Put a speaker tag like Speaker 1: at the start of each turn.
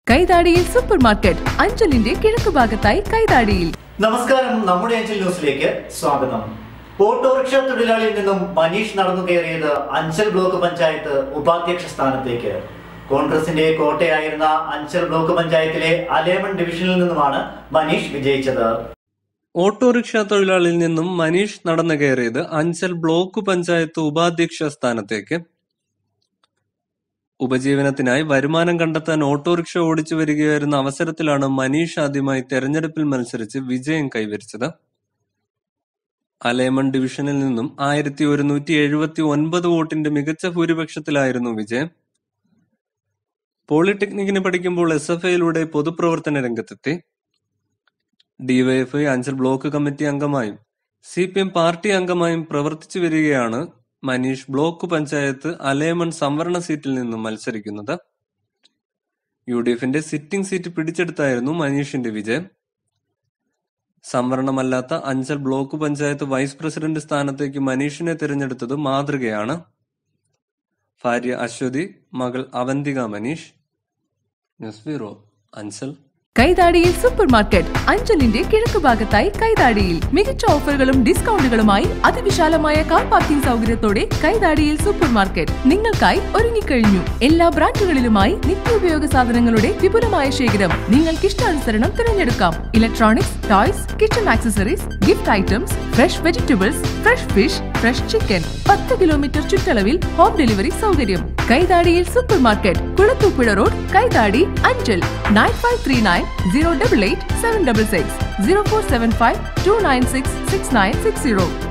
Speaker 1: കൈതാടിയിൽ super market അഞ്ചലിന്റെ കിഴക്ക് ഭാഗത്തായി കൈതാടിയിൽ
Speaker 2: നമസ്കാരം നമ്മുടെ അഞ്ചൽ ന്യൂസിലേക്ക് സ്വാഗതം ഓട്ടോറിക്ഷ തൊഴിലാളിയിൽ നിന്നും മനീഷ് നടന്നു കയറിയത് അഞ്ചൽ ബ്ലോക്ക് പഞ്ചായത്ത് ഉപാധ്യക്ഷ സ്ഥാനത്തേക്ക് കോൺഗ്രസിന്റെ കോട്ടയായിരുന്ന അഞ്ചൽ ബ്ലോക്ക് പഞ്ചായത്തിലെ അലേമൺ ഡിവിഷനിൽ നിന്നുമാണ് മനീഷ് വിജയിച്ചത്
Speaker 3: ഓട്ടോറിക്ഷ തൊഴിലാളിയിൽ നിന്നും മനീഷ് നടന്നു കയറിയത് അഞ്ചൽ ബ്ലോക്ക് പഞ്ചായത്ത് ഉപാധ്യക്ഷ സ്ഥാനത്തേക്ക് ഉപജീവനത്തിനായി വരുമാനം കണ്ടെത്താൻ ഓട്ടോറിക്ഷ ഓടിച്ചു വരികയായിരുന്ന അവസരത്തിലാണ് മനീഷ് ആദ്യമായി തെരഞ്ഞെടുപ്പിൽ മത്സരിച്ച് വിജയം കൈവരിച്ചത് അലേമൺ ഡിവിഷനിൽ നിന്നും ആയിരത്തി ഒരുന്നൂറ്റി എഴുപത്തി ഒൻപത് വോട്ടിന്റെ മികച്ച ഭൂരിപക്ഷത്തിലായിരുന്നു വിജയം പോളിടെക്നിക്കിന് പഠിക്കുമ്പോൾ എസ് എഫ് ഐയിലൂടെ പൊതുപ്രവർത്തന രംഗത്തെത്തി ഡിവൈഎഫ്ഐ അഞ്ചൽ ബ്ലോക്ക് കമ്മിറ്റി അംഗമായും സി പി എം പാർട്ടി അംഗമായും പ്രവർത്തിച്ചു വരികയാണ് മനീഷ് ബ്ലോക്ക് പഞ്ചായത്ത് അലേമൺ സംവരണ സീറ്റിൽ നിന്നും മത്സരിക്കുന്നത് യു ഡി എഫിന്റെ സിറ്റിംഗ് സീറ്റ് പിടിച്ചെടുത്തായിരുന്നു മനീഷിന്റെ വിജയം സംവരണമല്ലാത്ത Anchal block panchayat vice president സ്ഥാനത്തേക്ക് മനീഷിനെ തിരഞ്ഞെടുത്തത് മാതൃകയാണ് ഭാര്യ അശ്വതി മകൾ അവന്തിക മനീഷ് ന്യൂസ് ബ്യൂറോ അഞ്ചൽ
Speaker 1: കൈതാടിയിൽ സൂപ്പർ മാർക്കറ്റ് അഞ്ചലിന്റെ കിഴക്ക് ഭാഗത്തായി കൈതാടിയിൽ മികച്ച ഓഫറുകളും ഡിസ്കൗണ്ടുകളുമായി അതിവിശാലമായ കാർ പാർക്കിംഗ് സൗകര്യത്തോടെ കൈതാടിയിൽ സൂപ്പർ മാർക്കറ്റ് നിങ്ങൾക്കായി ഒരുങ്ങിക്കഴിഞ്ഞു എല്ലാ ബ്രാൻഡുകളിലുമായി നിത്യോപയോഗ സാധനങ്ങളുടെ വിപുലമായ ശേഖരം നിങ്ങൾക്ക് ഇഷ്ടാനുസരണം തിരഞ്ഞെടുക്കാം electronics toys kitchen accessories gift items fresh vegetables fresh fish fresh chicken പത്ത് കിലോമീറ്റർ ചുറ്റളവിൽ ഹോം ഡെലിവറി സൗകര്യം കൈതാടിയിൽ super market Kulathupuzha road Kaithadi Anchal nine five three nine zero double eight seven double six zero four seven five two nine six six nine six zero